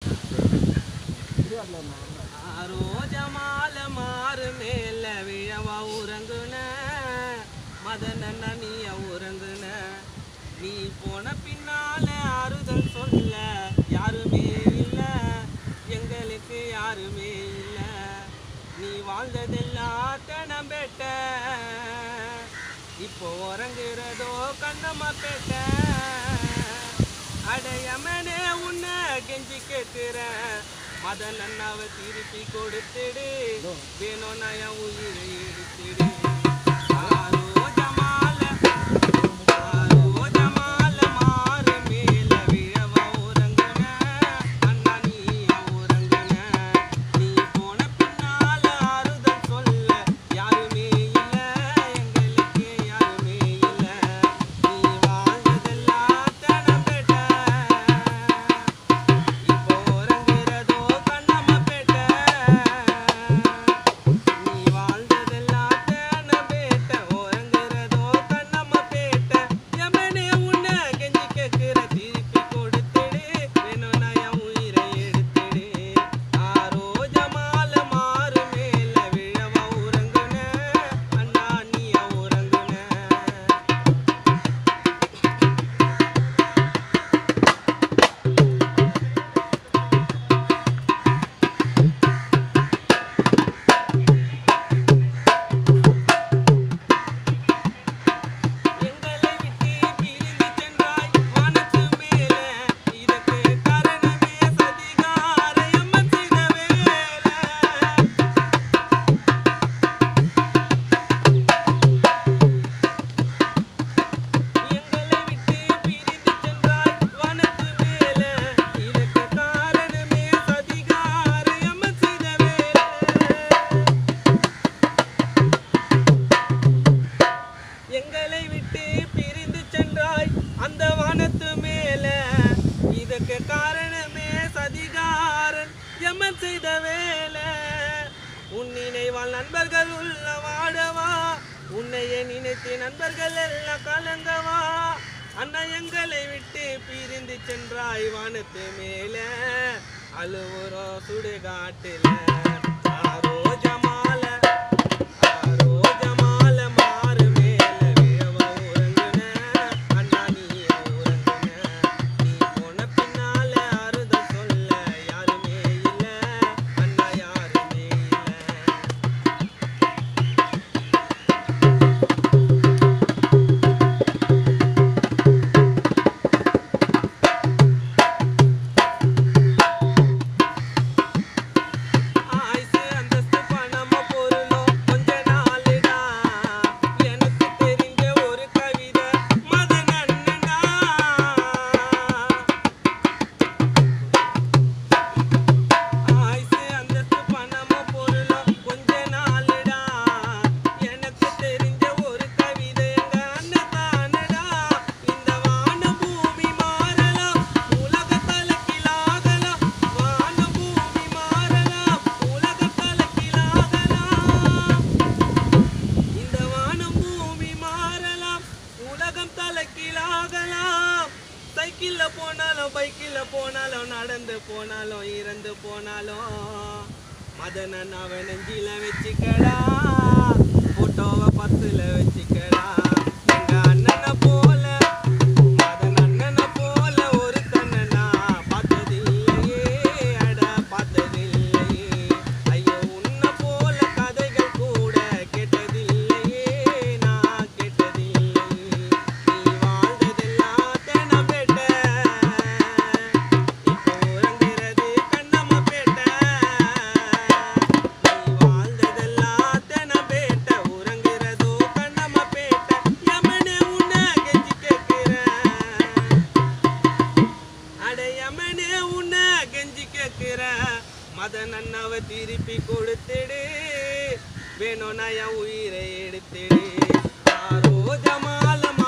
ரோஜமால மாறு மேல விழவா உறங்குன மதன நீய உறங்குன நீ போன பின்னால ஆறுதல் சொல்ல யாருமே இல்ல எங்களுக்கு யாருமே இல்ல நீ வாழ்ந்ததெல்லாம் தனம்பேட்ட இப்போ உறங்குறதோ கண்ணம்மா பேட்ட அடையமனே உன்னை கெஞ்சி கேட்கிறேன் மதன் அண்ணாவை திருப்பி கொடுத்துடு வேணும் நான் என் உயிரை எடுத்துடு ஆரோ ஜமால, ஆரோ ஜமால மாறு மேல விழவா உறங்குன. அண்ணா நீயா உறங்குன. நீ போன பின்னால ஆறுதல் சொல்ல யாருமே இல்ல எங்களுக்கு யாருமே இல்ல நீ வாழ்ந்ததெல்லாம் தனப்பேட்ட இப்போ உறங்குறதோ கண்ணம்மா பேட்ட நீ வாழ்ந்ததெல்லாம் தேன பேட்ட உறங்குறதோ கண்ணம்மா பேட்ட எமனே உன்னை கெஞ்சி கேட்கிற திருப்பி கொடுத்துடு வேணும்னா என் உயிரை எடுத்துடு ஆரோ ஜமால மாறு மேல விழவா உறங்குன அண்ணா நீயா உறங்குன எங்களை விட்டு பிரிந்து சென்றாய் வானத்து மேலே இதற்கு காரணமே சதிகார எம்மன் செய்த வேலை எங்களை விட்டு பிரிந்து சென்றாய் வானத்து மேலே இதற்கு காரணமே சதிகார எம்மன் செய்த வேலை எங்களை விட்டு பிரிந்து சென்றாய் அந்த வானத்து மேல இதற்கு காரணமே சதிகாரன் எம்மன் செய்த வேலை உன் நினைவால் நண்பர்கள் உள்ள வாடவா உன்னையே நினைத்து நண்பர்கள் எல்லாம் கலங்கவா அண்ணா எங்களை விட்டு பிரிந்து சென்றாய் வானத்து மேல அழுவுறோ சுடுகாட்டுல ஆரோ ஜமால ஆரோ ஜமால மாறு மேல விழவா உறங்குன அண்ணா நீ உறங்குன நீ போன பின்னால ஆறுதல் சொல்ல யாருமே இல்ல அண்ணா யாருமே இல்ல ஆயுசு அந்தஸ்து பணமோ பொருளோ கொஞ்ச நாளுடா எனக்கு தெரிஞ்ச ஒரு கவிதை மதன் அண்ணன்டா ஆயுசு அந்தஸ்து பணமோ பொருளோ கொஞ்ச நாளுடா எனக்கு தெரிஞ்ச ஒரு கவிதை எங்க அண்ணன் தானடா இந்த வான பூமி மாறலாம் உலக தலைக்கிலாகலாம் வான பூமி மாறலாம் உலக தலைக்கிலாகலாம் இந்த வானம் பூமி மாறலாம் உலகம் தலைக்கீழாகலாம் சைக்கிள்ல போனாலும் பைக்கில் போனாலும் நடந்து போனாலும் இறந்து போனாலும் மதனன் அவன் நெஞ்சில வச்சுக்கடா போட்டோவை பத்துல வச்சுக்கடா எங்க அண்ணனை போல மதன் அண்ணனை போல ஒரு கண்ணனா பார்த்ததில்லையே அட பார்த்ததில்லையே ஐயோ உன்னை போல கதைகள் கூட கேட்டதில்லையே நான் கேட்டதில்லையே நீ வாழ்ந்ததெல்லாம் தென்னம்பேட்ட இப்போ உறங்குறது கண்ணம்மா பேட்ட நீ வாழ்ந்ததெல்லாம் தென்னம்பேட்ட உறங்குறதோ கண்ணம்மா பேட்ட யமனே உன்னை கெஞ்சி கேட்கிறேன் அடையமனே உன்னை கெஞ்சி கேட்கிற மதன் அண்ணாவை திருப்பி கொடுத்துடு வேணும் நான் என் உயிரை எடுத்துடு ஆரோ ஜமால